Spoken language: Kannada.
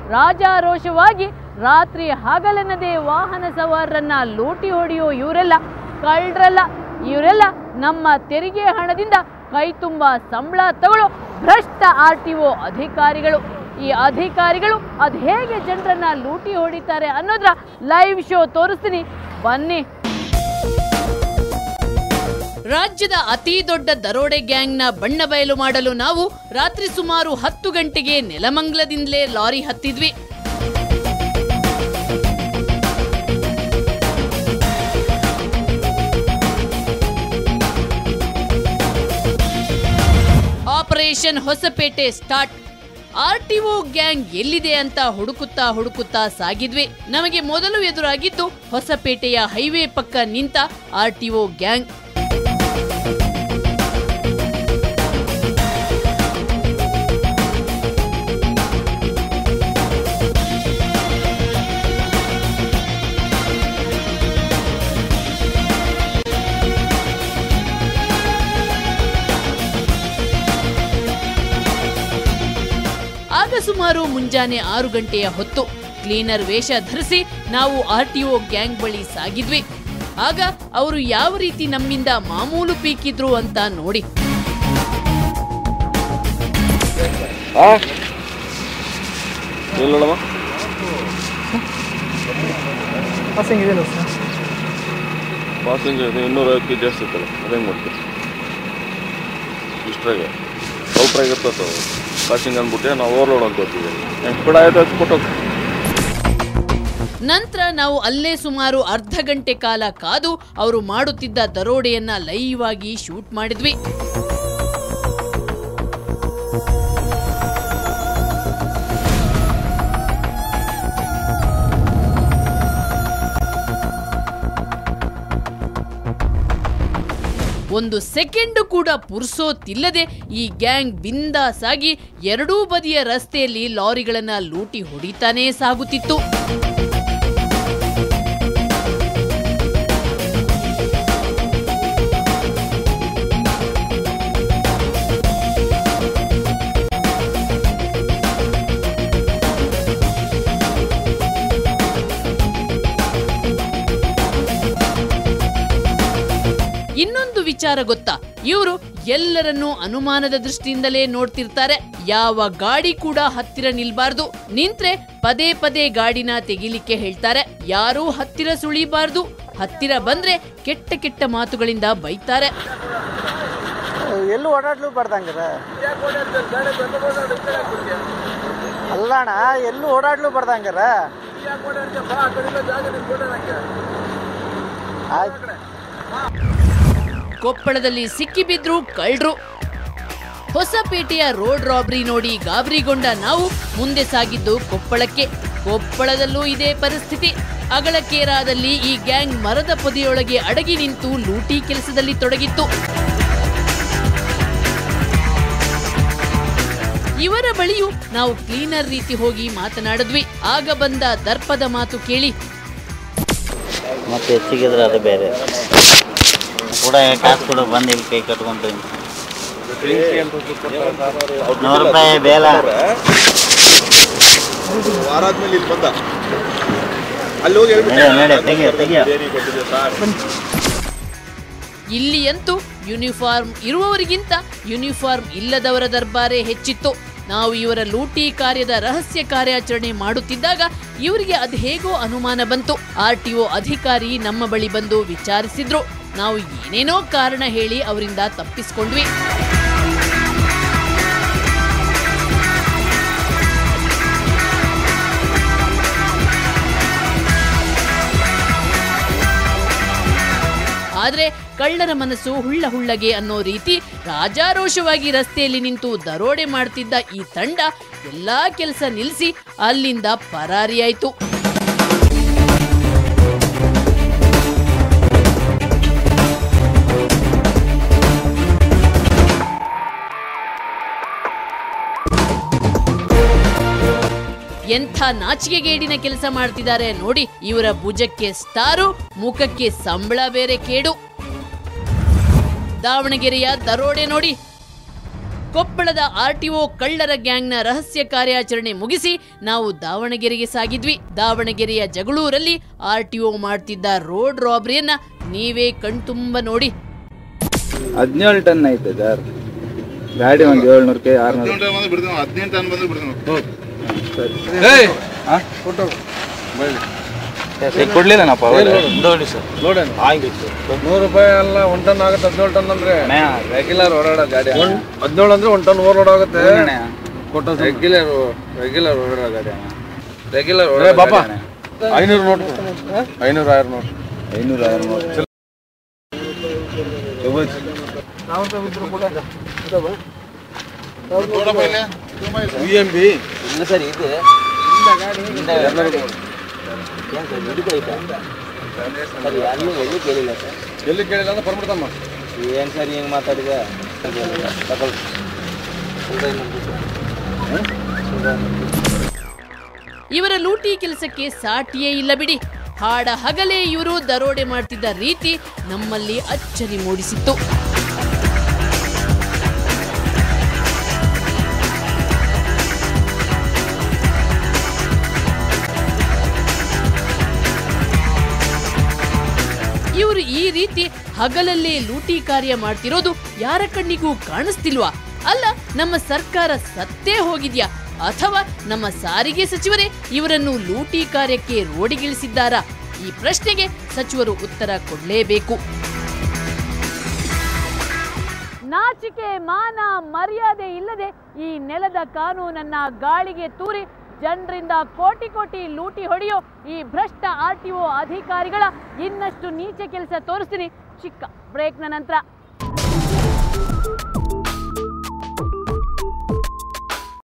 ರಾಜಾರೋಷವಾಗಿ ರಾತ್ರಿ ಹಗಲೆನ್ನದೇ ವಾಹನ ಸವಾರರನ್ನ ಲೂಟಿ ಹೊಡೆಯೋ ಇವರೆಲ್ಲ ಕಳ್ಳರಲ್ಲ ಇವರೆಲ್ಲ ನಮ್ಮ ತೆರಿಗೆ ಹಣದಿಂದ ಕೈ ತುಂಬ ಸಂಬಳ ತಗೊಳ್ಳೋ ಭ್ರಷ್ಟ ಆರ್ ಟಿ ಒ ಅಧಿಕಾರಿಗಳು ಈ ಅಧಿಕಾರಿಗಳು ಅದು ಹೇಗೆ ಜನರನ್ನ ಲೂಟಿ ಹೊಡಿತಾರೆ ಅನ್ನೋದ್ರ ಲೈವ್ ಶೋ ತೋರಿಸ್ತೀನಿ ಬನ್ನಿ ರಾಜ್ಯದ ಅತಿ ದೊಡ್ಡ ದರೋಡೆ ಗ್ಯಾಂಗ್ನ ಬಣ್ಣ ಬಯಲು ಮಾಡಲು ನಾವು ರಾತ್ರಿ ಸುಮಾರು ಹತ್ತು ಗಂಟೆಗೆ ನೆಲಮಂಗಲದಿಂದಲೇ ಲಾರಿ ಹತ್ತಿದ್ವಿ operation Hosapete start RTO gang ಎಲ್ಲಿದೆ ಅಂತ ಹುಡುಕುತ್ತಾ ಹುಡುಕುತ್ತಾ ಸಾಗಿದ್ವಿ ನಮಗೆ ಮೊದಲು ಎದುರಾಗಿದ್ದು ಹೊಸಪೇಟೆಯ ಹೈವೇ ಪಕ್ಕ ನಿಂತ ಆರ್ಟಿಒ ಗ್ಯಾಂಗ್ ಆಗ ಸುಮಾರು ಮುಂಜಾನೆ ಆರು ಗಂಟೆಯ ಹೊತ್ತು ಕ್ಲೀನರ್ ವೇಷ ಧರಿಸಿ ನಾವು ಆರ್ಟಿಒ ಗ್ಯಾಂಗ್ ಬಳಿ ಸಾಗಿದ್ವಿ ಆಗ ಅವರು ಯಾವ ರೀತಿ ನಮ್ಮಿಂದ ಮಾಮೂಲು ಪೀಕಿದ್ರು ಅಂತ ನೋಡಿ ಆ ಇಲ್ಲ ನೋಡಮ್ಮ ಪಾಸಿಂಗ್ ಇದೆಯಲ್ಲ ಸರ್ ಪಾಸೆಂಜರ್ ಇದೆ ಇನ್ನೂರೈವತ್ತು ಕೆ ಜಿ ಜಾಸ್ತಿ ಇತ್ತಲ್ಲ ಅದೇನು ಮಾಡ್ತೀವಿ ಇಷ್ಟ್ರಾಗೆ ಔಟ್ರಾಗ ಇರ್ತದೆ ಪಾಸಿಂಗ್ ಅಂದ್ಬಿಟ್ಟೆ ನಾವು ಓವರ್ಲೋಡ್ ಅಂತ ಹೋಗ್ತೀವಿ ಹೆಂಗೆ ಸ್ಪೀಡ್ ಆಯ್ತು ಅದು ಕೊಟ್ಟು ನಂತರ ನಾವು ಅಲ್ಲೇ ಸುಮಾರು ಅರ್ಧ ಗಂಟೆ ಕಾಲ ಕಾದು ಅವರು ಮಾಡುತ್ತಿದ್ದ ದರೋಡೆಯನ್ನ ಲೈವ್ ಆಗಿ ಶೂಟ್ ಮಾಡಿದ್ವಿ ಒಂದು ಸೆಕೆಂಡ್ ಕೂಡ ಪುರ್ಸೋತಿಲ್ಲದೆ ಈ ಗ್ಯಾಂಗ್ ಬಿಂದಾಸ್ ಆಗಿ ಎರಡೂ ಬದಿಯ ರಸ್ತೆಯಲ್ಲಿ ಲಾರಿಗಳನ್ನ ಲೂಟಿ ಹೊಡಿತಾನೇ ಸಾಗುತ್ತಿತ್ತು ಇನ್ನೊಂದು ವಿಚಾರ ಗೊತ್ತಾ ಇವರು ಎಲ್ಲರನ್ನೂ ಅನುಮಾನದ ದೃಷ್ಟಿಯಿಂದಲೇ ನೋಡ್ತಿರ್ತಾರೆ ಯಾವ ಗಾಡಿ ಕೂಡ ಹತ್ತಿರ ನಿಲ್ಬಾರ್ದು ನಿಂತ್ರೆ ಪದೇ ಪದೇ ಗಾಡಿನ ತೆಗಿಲಿಕ್ಕೆ ಹೇಳ್ತಾರೆ ಯಾರೂ ಹತ್ತಿರ ಸುಳಿಬಾರ್ದು ಹತ್ತಿರ ಬಂದ್ರೆ ಕೆಟ್ಟ ಕೆಟ್ಟ ಮಾತುಗಳಿಂದ ಬೈತಾರೆ ಎಲ್ಲೂ ಓಡಾಡ್ಲು ಬರ್ದಂಗದ ಅಲ್ಲ ಅಣ್ಣ ಎಲ್ಲೂ ಓಡಾಡ್ಲು ಬರ್ದಂಗಾರ ಆಯ್ತು ಕೊಪ್ಪಳದಲ್ಲಿ ಸಿಕ್ಕಿಬಿದ್ರು ಕಳ್ರು ಹೊಸಪೇಟೆಯ ರೋಡ್ ರಾಬ್ರಿ ನೋಡಿ ಗಾಬರಿಗೊಂಡ ನಾವು ಮುಂದೆ ಸಾಗಿದ್ದು ಕೊಪ್ಪಳಕ್ಕೆ ಕೊಪ್ಪಳದಲ್ಲೂ ಇದೇ ಪರಿಸ್ಥಿತಿ ಅಗಳಕೇರಾದಲ್ಲಿ ಈ ಗ್ಯಾಂಗ್ ಮರದ ಪೊದೆಯೊಳಗೆ ಅಡಗಿ ನಿಂತು ಲೂಟಿ ಕೆಲಸದಲ್ಲಿ ತೊಡಗಿತ್ತು ಇವರ ಬಳಿಯೂ ನಾವು ಕ್ಲೀನರ್ ರೀತಿ ಹೋಗಿ ಮಾತನಾಡಿದ್ವಿ ಆಗ ಬಂದ ದರ್ಪದ ಮಾತು ಕೇಳಿ ಮತ್ತೆ ಹೆಚ್ಚಿಗಿದ್ರೆ ಅದು ಬೇರೆ ಕೂಡ ಕಾಸು ಕೂಡ ಬಂದು ಇಲ್ಲಿ ಕೈ ಕಟ್ಕೊಂಡು ನೂರು ರೂಪಾಯಿ ಬೇಲ ವಾರ ಆದ್ಮೇಲೆ ಇಲ್ಲಿ ಬಂದ ಅಲ್ಲಿ ಹೋಗಿ ನಡೆ ನಡೆ ತೆಗಿಯೋ ತೆಗಿಯೋ ಇಲ್ಲಿ ಅಂತೂ ಯೂನಿಫಾರ್ಮ್ ಇರುವವರಿಗಿಂತ ಯೂನಿಫಾರ್ಮ್ ಇಲ್ಲದವರ ದರ್ಬಾರೇ ಹೆಚ್ಚಿತ್ತು ನಾವು ಇವರ ಲೂಟಿ ಕಾರ್ಯದ ರಹಸ್ಯ ಕಾರ್ಯಾಚರಣೆ ಮಾಡುತ್ತಿದ್ದಾಗ ಇವರಿಗೆ ಅದು ಹೇಗೋ ಅನುಮಾನ ಬಂತು ಆರ್ ಟಿ ಅಧಿಕಾರಿ ನಮ್ಮ ಬಳಿ ಬಂದು ವಿಚಾರಿಸಿದ್ರು ನಾವು ಏನೇನೋ ಕಾರಣ ಹೇಳಿ ಅವರಿಂದ ತಪ್ಪಿಸ್ಕೊಂಡ್ವಿ ಆದ್ರೆ ಕಳ್ಳರ ಮನಸ್ಸು ಹುಳ್ಳ ಹುಳ್ಳಗೆ ಅನ್ನೋ ರೀತಿ ರಾಜಾರೋಷವಾಗಿ ರಸ್ತೆಯಲ್ಲಿ ನಿಂತು ದರೋಡೆ ಮಾಡ್ತಿದ್ದ ಈ ತಂಡ ಎಲ್ಲಾ ಕೆಲಸ ನಿಲ್ಲಿಸಿ ಅಲ್ಲಿಂದ ಪರಾರಿಯಾಯ್ತು ಎಂಥ ನಾಚಿಕೆಗೇಡಿನ ಕೆಲಸ ಮಾಡ್ತಿದ್ದಾರೆ ನೋಡಿ ಇವರ ಭುಜಕ್ಕೆ ಸ್ಟಾರು ಮುಖಕ್ಕೆ ಸಂಬಳ ಬೇರೆ ಕೇಡು ದಾವಣಗೆರೆಯ ದರೋಡೆ ನೋಡಿ ಕೊಪ್ಪಳದ ಆರ್ಟಿಒ ಕಳ್ಳರ ಗ್ಯಾಂಗ್ನ ರಹಸ್ಯ ಕಾರ್ಯಾಚರಣೆ ಮುಗಿಸಿ ನಾವು ದಾವಣಗೆರೆಗೆ ಸಾಗಿದ್ವಿ ದಾವಣಗೆರೆಯ ಜಗಳೂರಲ್ಲಿ ಆರ್ಟಿಒ ಮಾಡ್ತಿದ್ದ ರೋಡ್ ರಾಬರಿಯನ್ನ ನೀವೇ ಕಣ್ತುಂಬ ನೋಡಿ ಹದಿನೇಳು ಟನ್ ಐತೆ ಸರ್ ಗಾಡಿ ಒಂದು ಏಳ್ನೂರು ಕೆ ಆರ್ನೂರು ಹದಿನೆಂಟು ಟನ್ ಬಂದ್ರೆ ಬಿಡ್ತೀನಿ ಕೊಡ್ಲಿಲ್ಲನಪ್ಪ ನೋಡಿ ಸರ್ ನೂರು ರೂಪಾಯಿ ಎಲ್ಲ ಒನ್ ಟನ್ ಆಗುತ್ತೆ ಹದಿನೇಳು ಟನ್ ಅಂದ್ರೆ ರೆಗ್ಯುಲರ್ ಓಡಾಡೋ ಗಾಡಿ ಹದಿನೇಳು ಅಂದ್ರೆ ಒನ್ ಟನ್ ಓವರ್ ಆಗುತ್ತೆ ರೆಗ್ಯುಲರ್ ರೆಗ್ಯುಲರ್ ಓಡಾಡೋ ಗಾಡಿ ರೆಗ್ಯುಲರ್ ಬಾಪ ಐನೂರು ನೋಟ್ ಐನೂರು ಆರು ನೋಟ್ ಐನೂರ ಆರ್ನೂರು ವಿ ಎಂ ಬಿ ಇಲ್ಲ ಸರ್ ಇದು ಸರ್ ಯಾರನ್ನೂ ಎಲ್ಲಿ ಕೇಳಿಲ್ಲ ಸರ್ ಎಲ್ಲಿ ಕೇಳಿಲ್ಲ ಅಂದ್ರೆ ಬರ್ಬಿಡ್ತಮ್ಮ ಏನು ಸರ್ ಹಿಂಗೆ ಮಾತಾಡಿದೆ ತಗೊಳ್ಳಿ ಇವರ ಲೂಟಿ ಕೆಲಸಕ್ಕೆ ಸಾಟಿಯೇ ಇಲ್ಲ ಬಿಡಿ ಹಾಡ ಹಗಲೇ ಇವರು ದರೋಡೆ ಮಾಡ್ತಿದ್ದ ರೀತಿ ನಮ್ಮಲ್ಲಿ ಅಚ್ಚರಿ ಮೂಡಿಸಿತ್ತು ಇವರು ಈ ರೀತಿ ಹಗಲಲ್ಲೇ ಲೂಟಿ ಕಾರ್ಯ ಮಾಡ್ತಿರೋದು ಯಾರ ಕಣ್ಣಿಗೂ ಕಾಣಿಸ್ತಿಲ್ವಾ ಅಲ್ಲ ನಮ್ಮ ಸರ್ಕಾರ ಸತ್ತೇ ಹೋಗಿದ್ಯಾ ಅಥವಾ ನಮ್ಮ ಸಾರಿಗೆ ಸಚಿವರೇ ಇವರನ್ನು ಲೂಟಿ ಕಾರ್ಯಕ್ಕೆ ರೋಡಿಗಿಳಿಸಿದ್ದಾರಾ ಈ ಪ್ರಶ್ನೆಗೆ ಸಚಿವರು ಉತ್ತರ ಕೊಡಲೇಬೇಕು ನಾಚಿಕೆ ಮಾನ ಮರ್ಯಾದೆ ಇಲ್ಲದೆ ಈ ನೆಲದ ಕಾನೂನನ್ನ ಗಾಳಿಗೆ ತೂರಿ ಜನರಿಂದ ಕೋಟಿ ಕೋಟಿ ಲೂಟಿ ಹೊಡೆಯೋ ಈ ಭ್ರಷ್ಟ ಆರ್ ಟಿ ಒ ಅಧಿಕಾರಿಗಳ ಇನ್ನಷ್ಟು ನೀಚ ಕೆಲಸ ತೋರಿಸ್ತೀನಿ ಚಿಕ್ಕ ಬ್ರೇಕ್ನ ನಂತರ